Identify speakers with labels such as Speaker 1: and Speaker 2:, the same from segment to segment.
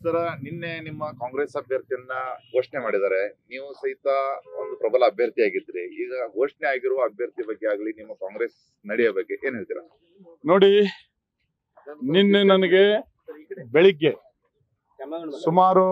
Speaker 1: ಸರ ನಿನ್ನೆ ನಿಮ್ಮ ಕಾಂಗ್ರೆಸ್ ಅಭ್ಯರ್ಥಿಯನ್ನ ಘೋಷಣೆ ಮಾಡಿದ್ದಾರೆ ನೀವು ಸಹಿತ ಒಂದು ಪ್ರಬಲ ಅಭ್ಯರ್ಥಿ ಆಗಿದ್ರಿ ಈಗ ಘೋಷಣೆ ಆಗಿರುವ ಅಭ್ಯರ್ಥಿ ಬಗ್ಗೆ ಆಗ್ಲಿ ನಿಮ್ಮ ಕಾಂಗ್ರೆಸ್ ನಡೆಯ ಬಗ್ಗೆ ಏನ್ ಹೇಳ್ತೀರಾ
Speaker 2: ನೋಡಿ ನಿನ್ನೆ ನನಗೆ ಬೆಳಿಗ್ಗೆ ಸುಮಾರು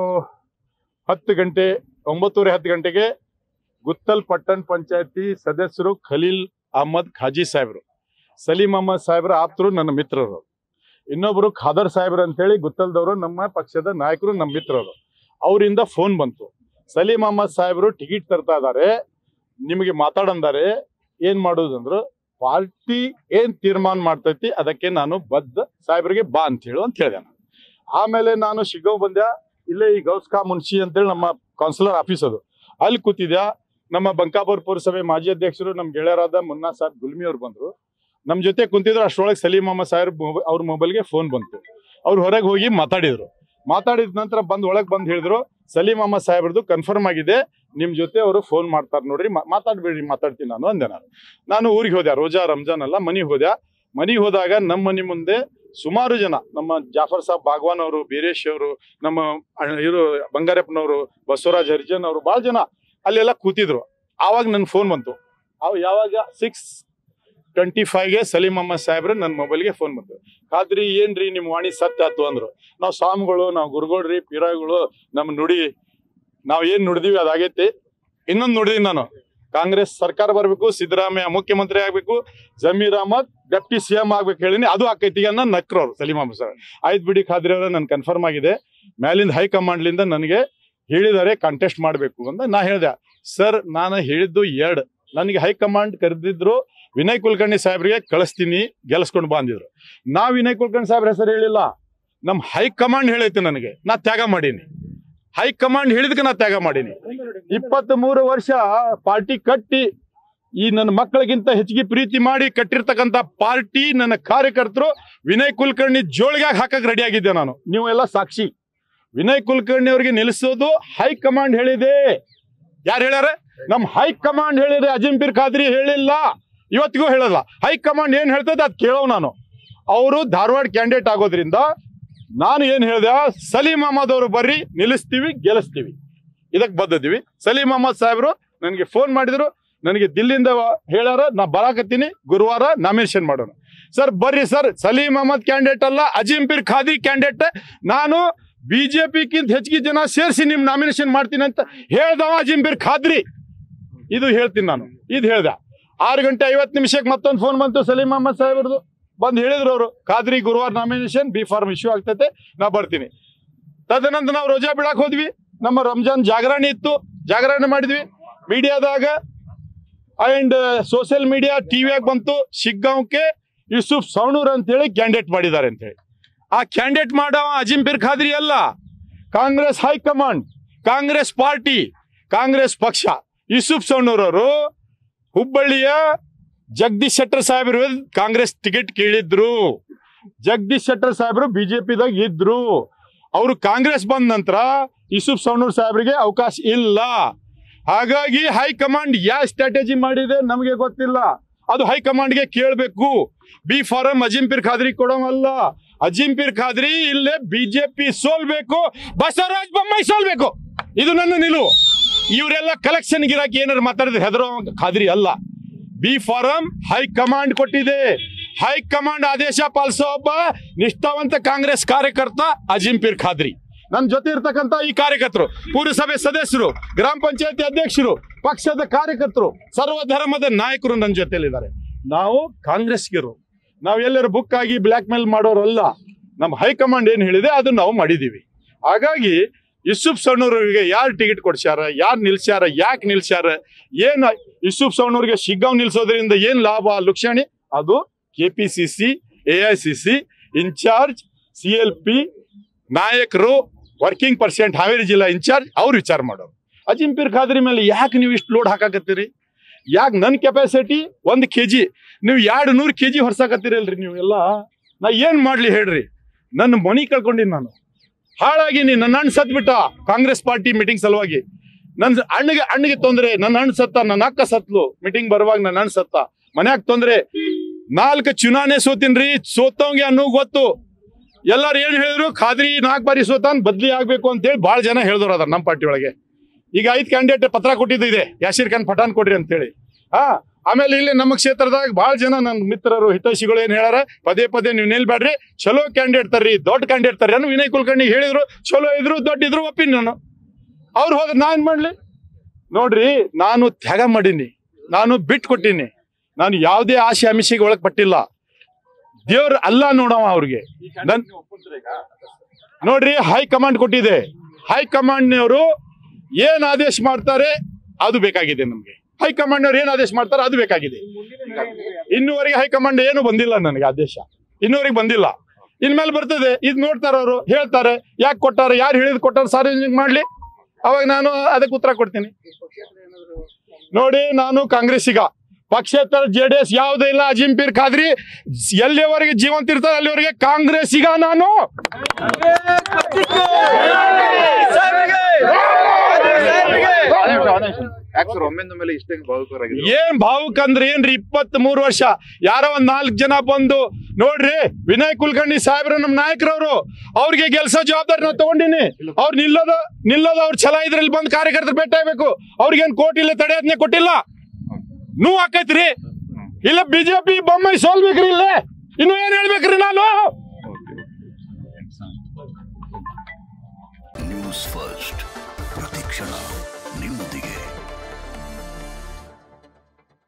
Speaker 2: ಹತ್ತು ಗಂಟೆ ಒಂಬತ್ತೂವರೆ ಹತ್ತು ಗಂಟೆಗೆ ಗುತ್ತಲ್ ಪಟ್ಟಣ್ ಪಂಚಾಯತಿ ಸದಸ್ಯರು ಖಲೀಲ್ ಅಹಮದ್ ಖಾಜಿ ಸಾಹೇಬ್ರು ಸಲೀಂ ಅಹಮದ್ ಸಾಹೇಬ್ರ ಆಪ್ತರು ನನ್ನ ಮಿತ್ರರು ಇನ್ನೊಬ್ರು ಖಾದರ್ ಸಾಹೇಬ್ರು ಅಂತೇಳಿ ಗುತ್ತಲ್ದವರು ನಮ್ಮ ಪಕ್ಷದ ನಾಯಕರು ನಮ್ಮ ಮಿತ್ರರು ಅವರಿಂದ ಫೋನ್ ಬಂತು ಸಲೀಂ ಅಹಮದ್ ಸಾಹೇಬ್ರು ಟಿಕೆಟ್ ತರ್ತಾ ಇದ್ದಾರೆ ನಿಮಗೆ ಮಾತಾಡಂದಾರೆ ಏನ್ ಮಾಡೋದಂದ್ರು ಪಾರ್ಟಿ ಏನ್ ತೀರ್ಮಾನ ಮಾಡ್ತೈತಿ ಅದಕ್ಕೆ ನಾನು ಬದ್ಧ ಸಾಹೇಬ್ರಿಗೆ ಬಾ ಅಂತ ಹೇಳು ಅಂತ ಹೇಳಿದೆ ನಾನು ಆಮೇಲೆ ನಾನು ಶಿಗ್ಗಾಂವ್ ಬಂದೆ ಇಲ್ಲೇ ಈ ಗೌಸ್ಕಾ ಮುನ್ಷಿ ಅಂತೇಳಿ ನಮ್ಮ ಕೌನ್ಸಿಲರ್ ಆಫೀಸ್ ಅದು ಅಲ್ಲಿ ಕೂತಿದ್ಯಾ ನಮ್ಮ ಬಂಕಾಪುರ ಪುರಸಭೆ ಮಾಜಿ ಅಧ್ಯಕ್ಷರು ನಮ್ಮ ಗೆಳೆಯರಾದ ಮುನ್ನಾ ಸಾಹೇಬ್ ಗುಲ್ಮಿ ಅವ್ರು ಬಂದ್ರು ನಮ್ಮ ಜೊತೆ ಕುಂತಿದ್ರು ಅಷ್ಟರೊಳಗೆ ಸಲೀಂ ಅಹಮದ್ ಸಾಹೇಬ್ ಮೊಬ- ಅವ್ರ ಮೊಬೈಲ್ಗೆ ಫೋನ್ ಬಂತು ಅವ್ರು ಹೊರಗೆ ಹೋಗಿ ಮಾತಾಡಿದ್ರು ಮಾತಾಡಿದ ನಂತರ ಬಂದ್ ಒಳಗೆ ಬಂದು ಹೇಳಿದ್ರು ಸಲೀಂ ಅಹಮದ್ ಸಾಹೇಬ್ರದ್ದು ಕನ್ಫರ್ಮ್ ಆಗಿದೆ ನಿಮ್ ಜೊತೆ ಅವರು ಫೋನ್ ಮಾಡ್ತಾರೆ ನೋಡ್ರಿ ಮಾ- ಮಾತಾಡ್ಬೇಡ್ರಿ ಮಾತಾಡ್ತೀನಿ ನಾನು ಅಂದೆ ನಾನು ನಾನು ಊರಿಗೆ ಹೋದೆ ರೋಜಾ ರಂಜಾನ್ ಅಲ್ಲ ಮನಿಗೆ ಹೋದೆ ಮನಿಗೆ ಹೋದಾಗ ನಮ್ಮ ಮನೆ ಮುಂದೆ ಸುಮಾರು ಜನ ನಮ್ಮ ಜಾಫರ್ ಸಾಬ್ ಬಾಗ್ವಾನ್ ಅವರು ಬೀರೇಶ್ ಅವರು ನಮ್ಮ ಇವರು ಬಂಗಾರಪ್ಪನವರು ಬಸವರಾಜ್ ಹರಿಜನ್ ಅವರು ಭಾಳ ಜನ ಅಲ್ಲೆಲ್ಲ ಕೂತಿದ್ರು ಆವಾಗ ನನ್ನ ಫೋನ್ ಬಂತು ಅವ್ ಯಾವಾಗ ಸಿಕ್ಸ್ ಟ್ವೆಂಟಿ ಫೈವ್ಗೆ ಸಲೀಂ ಅಹಮದ್ ಸಾಹೇಬ್ರೆ ನನ್ನ ಮೊಬೈಲ್ಗೆ ಫೋನ್ ಬಂತು ಖಾದ್ರಿ ಏನ್ರಿ ನಿಮ್ಮ ವಾಣಿ ಸತ್ಯ ಆತು ಅಂದ್ರು ನಾವು ಸ್ವಾಮಿಗಳು ನಾವು ಗುರುಗಳ್ರಿ ಪಿರಾಗಳು ನಮ್ಮ ನುಡಿ ನಾವು ಏನ್ ನುಡಿದೀವಿ ಅದಾಗೈತಿ ಇನ್ನೊಂದು ನುಡಿದೀನಿ ನಾನು ಕಾಂಗ್ರೆಸ್ ಸರ್ಕಾರ ಬರಬೇಕು ಸಿದ್ದರಾಮಯ್ಯ ಮುಖ್ಯಮಂತ್ರಿ ಆಗ್ಬೇಕು Zameer Ahmed deputy C M ಆಗ್ಬೇಕು ಹೇಳಿನಿ ಅದು ಆಕೈತಿ ಅನ್ನೋ ನಕ್ರು ಅವ್ರು ಸಲೀಂ ಅಹಮದ್ ಸಾಹೇಬ್ ಆಯ್ತು ಬಿಡಿ ಖಾದ್ರಿ ಅವರ ನನ್ ಕನ್ಫರ್ಮ್ ಆಗಿದೆ ಮ್ಯಾಲಿಂದ ಹೈಕಮಾಂಡ್ಲಿಂದ ನನಗೆ ಹೇಳಿದ್ದಾರೆ ಕಾಂಟೆಸ್ಟ್ ಮಾಡಬೇಕು ಅಂತ ನಾ ಹೇಳ್ದೆ ಸರ್ ನಾನು ಹೇಳಿದ್ದು ಎರಡು ನನಗೆ ಹೈಕಮಾಂಡ್ ಕರೆದಿದ್ರು ವಿನಯ್ ಕುಲಕರ್ಣಿ ಸಾಹೇಬ್ರಿಗೆ ಕಳಿಸ್ತೀನಿ ಗೆಲ್ಸ್ಕೊಂಡು ಬಂದಿದ್ರು ನಾ ವಿನಯ್ ಕುಲಕರ್ಣಿ ಸಾಹೇಬ್ರ ಹೆಸರು ಹೇಳಿಲ್ಲ ನಮ್ಮ ಹೈಕಮಾಂಡ್ ಹೇಳೈತೆ ನನಗೆ ನಾ ತ್ಯಾಗ ಮಾಡೀನಿ ಹೈಕಮಾಂಡ್ ಹೇಳಿದಕ್ಕೆ ನಾ ತ್ಯಾಗ ಮಾಡೀನಿ ಇಪ್ಪತ್ತ್ ಮೂರು ವರ್ಷ ಪಾರ್ಟಿ ಕಟ್ಟಿ ಈ ನನ್ನ ಮಕ್ಕಳಿಗಿಂತ ಹೆಚ್ಚಿಗೆ ಪ್ರೀತಿ ಮಾಡಿ ಕಟ್ಟಿರ್ತಕ್ಕಂಥ ಪಾರ್ಟಿ ನನ್ನ ಕಾರ್ಯಕರ್ತರು ವಿನಯ್ ಕುಲಕರ್ಣಿ ಜೋಳಿಗೆ ಹಾಕಕ್ ರೆಡಿ ಆಗಿದ್ದೆ ನಾನು ನೀವು ಎಲ್ಲ ಸಾಕ್ಷಿ ವಿನಯ್ ಕುಲಕರ್ಣಿ ಅವರಿಗೆ ನಿಲ್ಲಿಸೋದು ಹೈಕಮಾಂಡ್ ಹೇಳಿದೆ ಯಾರು ಹೇಳ್ಯಾರ ನಮ್ ಹೈಕಮಾಂಡ್ ಹೇಳಿದ್ರೆ ಅಜಿಂಪೀರ್ ಖಾದ್ರಿ ಹೇಳಿಲ್ಲ ಇವತ್ತಿಗೂ ಹೇಳಲ್ಲ ಹೈಕಮಾಂಡ್ ಏನ್ ಹೇಳ್ತದೆ ಅದ್ ಕೇಳೋ ನಾನು ಅವರು ಧಾರವಾಡ ಕ್ಯಾಂಡಿಡೇಟ್ ಆಗೋದ್ರಿಂದ ನಾನು ಏನ್ ಹೇಳ್ದೆ ಸಲೀಂ ಅಹಮದ್ ಅವರು ಬರ್ರಿ ನಿಲ್ಲಿಸ್ತೀವಿ ಗೆಲ್ಲಿಸ್ತೀವಿ ಇದಕ್ ಬದ್ದಿದ್ವಿ ಸಲೀಂ ಅಹಮದ್ ಸಾಹೇಬ್ರು ನನಗೆ ಫೋನ್ ಮಾಡಿದ್ರು ನನಗೆ ದಿಲ್ಲಿಂದ ಹೇಳ್ಯಾರ ನಾ ಬರಾಕತ್ತೀನಿ ಗುರುವಾರ ನಾಮಿನೇಷನ್ ಮಾಡೋಣ ಸರ್ ಬರ್ರಿ ಸರ್ ಸಲೀಂ ಅಹಮದ್ ಕ್ಯಾಂಡಿಡೇಟ್ ಅಲ್ಲ ಅಜಿಂಪೀರ್ ಖಾದಿ ಕ್ಯಾಂಡಿಡೇಟ್ ನಾನು ಬಿಜೆಪಿಗಿಂತ ಹೆಚ್ಚಿಗೆ ಜನ ಸೇರಿಸಿ ನಿಮ್ ನಾಮಿನೇಷನ್ ಮಾಡ್ತೀನಿ ಅಂತ ಹೇಳ್ದವ ಅಜಿಂಪೀರ್ ಖಾದ್ರಿ ಇದು ಹೇಳ್ತೀನಿ ನಾನು ಇದು ಹೇಳ್ದೆ ಆರು ಗಂಟೆ ಐವತ್ತು ನಿಮಿಷಕ್ಕೆ ಮತ್ತೊಂದು ಫೋನ್ ಬಂತು ಸಲೀಂ ಅಹಮದ್ ಸಾಹೇಬ್ರದ್ದು ಬಂದು ಹೇಳಿದ್ರು ಅವರು ಖಾದ್ರಿ ಗುರುವಾರ ನಾಮಿನೇಷನ್ ಬಿ ಫಾರ್ಮ್ ಇಶ್ಯೂ ಆಗ್ತೈತೆ ನಾ ಬರ್ತೀನಿ ತದನಂತರ ನಾವು ರೋಜಾ ಬಿಡಾಕ್ ಹೋದ್ವಿ ನಮ್ಮ ರಂಜಾನ್ ಜಾಗರಣೆ ಇತ್ತು ಜಾಗರಣೆ ಮಾಡಿದ್ವಿ ಮೀಡಿಯಾದಾಗ ಅಂಡ್ ಸೋಷಿಯಲ್ ಮೀಡಿಯಾ ಟಿವಿಯಾಗ ಬಂತು ಶಿಗ್ಗಾಂವ್ಕೆ ಯೂಸುಫ್ ಸವಣೂರ್ ಅಂತೇಳಿ ಕ್ಯಾಂಡಿಡೇಟ್ ಮಾಡಿದ್ದಾರೆ ಅಂತ ಹೇಳಿ ಆ ಕ್ಯಾಂಡಿಡೇಟ್ ಮಾಡವ ಅಜಿಂಪೀರ್ ಖಾದ್ರಿ ಅಲ್ಲ ಕಾಂಗ್ರೆಸ್ ಹೈಕಮಾಂಡ್ ಕಾಂಗ್ರೆಸ್ ಪಾರ್ಟಿ ಕಾಂಗ್ರೆಸ್ ಪಕ್ಷ ಯೂಸುಫ್ ಸವಣೂರ್ ಅವರು ಹುಬ್ಬಳ್ಳಿಯ ಜಗದೀಶ್ ಶೆಟ್ಟರ್ ಸಾಹೇಬರು ಕಾಂಗ್ರೆಸ್ ಟಿಕೆಟ್ ಕೇಳಿದ್ರು ಜಗದೀಶ್ ಶೆಟ್ಟರ್ ಸಾಹೇಬರು ಬಿಜೆಪಿದಾಗ ಇದ್ರು ಅವರು ಕಾಂಗ್ರೆಸ್ ಬಂದ ನಂತರ ಯೂಸುಫ್ ಸವಣೂರ್ ಸಾಹೇಬ್ರಿಗೆ ಅವಕಾಶ ಇಲ್ಲ ಹಾಗಾಗಿ ಹೈಕಮಾಂಡ್ ಯಾವ ಸ್ಟ್ರಾಟಜಿ ಮಾಡಿದೆ ನಮಗೆ ಗೊತ್ತಿಲ್ಲ ಅದು ಹೈಕಮಾಂಡ್ಗೆ ಕೇಳಬೇಕು ಬಿ ಫಾರಂ ಅಜಿಂಪೀರ್ ಖಾದ್ರಿ ಕೊಡೋವಲ್ಲ ಅಜಿಂಪೀರ್ ಖಾದ್ರಿ ಇಲ್ಲೇ ಬಿಜೆಪಿ ಸೋಲ್ಬೇಕು ಬಸವರಾಜ ಬೊಮ್ಮಾಯಿ ಸೋಲ್ಬೇಕು ಇದು ನನ್ನ ನಿಲುವು ಇವರೆಲ್ಲ ಕಲೆಕ್ಷನ್ ಗಿರಾಕಿ ಏನಾರು ಮಾತಾಡಿದ್ರೆ ಹೆದರೋ ಖಾದ್ರಿ ಅಲ್ಲ ಬಿ ಫಾರಂ ಹೈಕಮಾಂಡ್ ಕೊಟ್ಟಿದೆ ಹೈಕಮಾಂಡ್ ಆದೇಶ ಪಾಲಿಸೋ ಒಬ್ಬ ನಿಷ್ಠಾವಂತ ಕಾಂಗ್ರೆಸ್ ಕಾರ್ಯಕರ್ತ ಅಜಿಂಪೀರ್ ಖಾದ್ರಿ ನನ್ನ ಜೊತೆ ಇರ್ತಕ್ಕಂಥ ಈ ಕಾರ್ಯಕರ್ತರು ಪುರಸಭೆ ಸದಸ್ಯರು ಗ್ರಾಮ ಪಂಚಾಯತಿ ಅಧ್ಯಕ್ಷರು ಪಕ್ಷದ ಕಾರ್ಯಕರ್ತರು ಸರ್ವ ಧರ್ಮದ ನಾಯಕರು ನನ್ನ ಜೊತೆಲಿದ್ದಾರೆ ನಾವು ಕಾಂಗ್ರೆಸ್ಗಿರು ನಾವು ಎಲ್ಲರೂ ಬುಕ್ ಆಗಿ ಬ್ಲ್ಯಾಕ್ ಮೇಲ್ ಮಾಡೋರಲ್ಲ ನಮ್ಮ ಹೈಕಮಾಂಡ್ ಏನ್ ಹೇಳಿದೆ ಅದನ್ನ ನಾವು ಮಾಡಿದೀವಿ ಹಾಗಾಗಿ ಯೂಸುಫ್ ಸಣ್ಣೂರಿಗೆ ಯಾರು ಟಿಕೆಟ್ ಕೊಡ್ಸ್ಯಾರ ಯಾರು ನಿಲ್ಸ್ಯಾರ ಯಾಕೆ ನಿಲ್ಸ್ಯಾರ ಏನ್ ಯೂಸುಫ್ ಸಣ್ಣೂರಿಗೆ ಶಿಗ್ಗಾಂವ್ ನಿಲ್ಸೋದ್ರಿಂದ ಏನ್ ಲಾಭ ಲುಕ್ಷಣಿ ಅದು K P C C A I C C incharge C L P ನಾಯಕರು ವರ್ಕಿಂಗ್ ಪರ್ಸೆಂಟ್ ಹಾವೇರಿ ಜಿಲ್ಲಾ ಇನ್ಚಾರ್ಜ್ ಅವ್ರು ವಿಚಾರ ಮಾಡೋರು ಅಜಿಂಪೀರ್ ಖಾದ್ರಿ ಮೇಲೆ ಯಾಕೆ ನೀವು ಇಷ್ಟು ಲೋಡ್ ಹಾಕಾಕತ್ತೀರಿ ಯಾಕೆ ನನ್ನ ಕೆಪಾಸಿಟಿ ಒಂದು ಕೆ ಜಿ ನೀವು ಎರಡು ನೂರು ಕೆ ಜಿ ಹೊರ್ಸಾಕತ್ತೀರಲ್ರಿ ನೀವು ಎಲ್ಲ ನಾ ಏನು ಮಾಡಲಿ ಹೇಳ್ರಿ ನನ್ನ ಮನಿ ಕಳ್ಕೊಂಡಿನಿ ನಾನು ಹಾಳಾಗಿನಿ ನನ್ನ ಅಣ್ಣ ಸತ್ಬಿಟ್ಟ ಕಾಂಗ್ರೆಸ್ ಪಾರ್ಟಿ ಮೀಟಿಂಗ್ ಸಲುವಾಗಿ ನನ್ನ ಅಣ್ಣಗೆ ಅಣ್ಣಗೆ ತೊಂದ್ರೆ ನನ್ನ ಅಣ್ಣ ಸತ್ತ ನನ್ನ ಅಕ್ಕ ಸತ್ಲು ಮೀಟಿಂಗ್ ಬರುವಾಗ ನನ್ನ ಅಣ್ಣ ಸತ್ತ ಮನ್ಯಾಗ ತೊಂದ್ರೆ ನಾಲ್ಕು ಚುನಾವಣೆ ಸೋತಿನ್ರಿ ಸೋತವಂಗೆ ಅನ್ನೋ ಗೊತ್ತು ಎಲ್ಲರೂ ಏನ್ ಹೇಳಿದ್ರು ಖಾದ್ರಿ ನಾಲ್ಕು ಬಾರಿ ಸೋತಾನ್ ಬದ್ಲಿ ಆಗ್ಬೇಕು ಅಂತೇಳಿ ಭಾಳ ಜನ ಹೇಳಿದ್ರು ಅದಾರ ನಮ್ಮ ಪಾರ್ಟಿ ಒಳಗೆ ಈಗ ಐದು ಕ್ಯಾಂಡಿಡೇಟ್ ಪತ್ರ ಕೊಟ್ಟಿದ್ದು ಇದೆ ಯಾಸೀರ್ ಖಾನ್ ಪಠಾಣ್ ಕೊಡ್ರಿ ಅಂತೇಳಿ ಹಾ ಆಮೇಲೆ ಇಲ್ಲಿ ನಮ್ಮ ಕ್ಷೇತ್ರದಾಗ ಭಾಳ ಜನ ನನ್ನ ಮಿತ್ರರು ಹಿತೈಷಿಗಳು ಏನ್ ಹೇಳ್ಯಾರ ಪದೇ ಪದೇ ನೀವು ನಿಲ್ಬೇಡ್ರಿ ಚಲೋ ಕ್ಯಾಂಡಿಡೇಟ್ ತರ್ರಿ ದೊಡ್ಡ ಕ್ಯಾಂಡಿಡೇಟ್ ತರ್ರಿ ಅನ್ನೋ ವಿನಯ್ ಕುಲಕರ್ಣಿ ಹೇಳಿದ್ರು ಚಲೋ ಇದ್ರು ದೊಡ್ಡ ಇದ್ರು ಒಪ್ಪಿನಿ ನಾನು ಅವ್ರು ಹೋದ್ರೆ ನಾ ಏನ್ ಮಾಡ್ಲಿ ನೋಡ್ರಿ ನಾನು ತ್ಯಾಗ ಮಾಡೀನಿ ನಾನು ಬಿಟ್ಟು ಕೊಟ್ಟೀನಿ ನಾನು ಯಾವುದೇ ಆಸೆ ಆಮಿಷೆಗೆ ಒಳಗೆ ಪಟ್ಟಿಲ್ಲ ದೇವ್ರ ಅಲ್ಲ ನೋಡವ ಅವ್ರಿಗೆ ನನ್ ನೋಡ್ರಿ ಹೈಕಮಾಂಡ್ ಕೊಟ್ಟಿದೆ ಹೈಕಮಾಂಡ್ನವರು ಏನ್ ಆದೇಶ ಮಾಡ್ತಾರೆ ಅದು ಬೇಕಾಗಿದೆ ನಮ್ಗೆ ಹೈಕಮಾಂಡ್ನವ್ರು ಏನ್ ಆದೇಶ ಮಾಡ್ತಾರೆ ಅದು ಬೇಕಾಗಿದೆ ಇನ್ನೂವರೆಗೆ ಹೈಕಮಾಂಡ್ ಏನು ಬಂದಿಲ್ಲ ನನಗೆ ಆದೇಶ ಇನ್ನೂವರೆಗೆ ಬಂದಿಲ್ಲ ಇನ್ಮೇಲೆ ಬರ್ತದೆ ಇದು ನೋಡ್ತಾರ ಅವರು ಹೇಳ್ತಾರೆ ಯಾಕೆ ಕೊಟ್ಟಾರ ಯಾರು ಹೇಳಿದ್ ಕೊಟ್ಟಾರ ಸಾರ್ವಜನಿಕ ಮಾಡ್ಲಿ ಅವಾಗ ನಾನು ಅದಕ್ಕೆ ಉತ್ತರ ಕೊಡ್ತೀನಿ ನೋಡಿ ನಾನು ಕಾಂಗ್ರೆಸ್ಸಿಗ ಪಕ್ಷೇತರ ಜೆ ಡಿ ಎಸ್ ಯಾವುದೇ ಇಲ್ಲ ಅಜಿಂ ಪೀರ್ ಖಾದ್ರಿ ಎಲ್ಲಿವರೆಗೆ ಜೀವಂತ ಇರ್ತಾರೆ ಅಲ್ಲಿವರೆಗೆ ಕಾಂಗ್ರೆಸ್ಸಿಗ ನಾನು
Speaker 1: ಯಾಕೆ ಸರ್ ಒಮ್ಮೆಂದ ಮೇಲೆ ಇಷ್ಟ ಭಾವುಕರಾಗಿದ್ರು
Speaker 2: ಏನ್ ಭಾವುಕ ಅಂದ್ರೆ ಏನ್ರಿ ಇಪ್ಪತ್ತ್ ಮೂರು ವರ್ಷ ಯಾರೋ ಒಂದ್ ನಾಲ್ಕು ಜನ ಬಂದು ನೋಡ್ರಿ ವಿನಯ್ ಕುಲಕರ್ಣಿ ಸಾಹೇಬ್ರ ನಮ್ ನಾಯಕರವರು ಅವ್ರಿಗೆ ಗೆಲ್ಸೋ ಜವಾಬ್ದಾರಿ ನಾವು ತಗೊಂಡಿನಿ ಅವ್ರು ನಿಲ್ಲೋದು ನಿಲ್ಲೋದು ಅವ್ರ ಛಲ ಇದ್ರಲ್ಲಿ ಬಂದು ಕಾರ್ಯಕರ್ತರು ಭೇಟಿ ಆಗ್ಬೇಕು ಅವ್ರಿಗೇನ್ ಕೋರ್ಟ್ ಇಲ್ಲ ತಡೆಯತ್ನೆ ಕೊಟ್ಟಿಲ್ಲ ನೋವು ಆಕೈತ್ರಿ ಇಲ್ಲ ಬಿಜೆಪಿ ಬೊಮ್ಮೈ ಸೋಲ್ಬೇಕ್ರಿ ಇಲ್ಲೇ ಇನ್ನು ಏನ್ ಹೇಳ್ಬೇಕ್ರಿ ನಾನು
Speaker 3: ನ್ಯೂಸ್ ಫಸ್ಟ್ ಪ್ರತಿಕ್ಷಣ ನಿಮ್ಮೊಂದಿಗೆ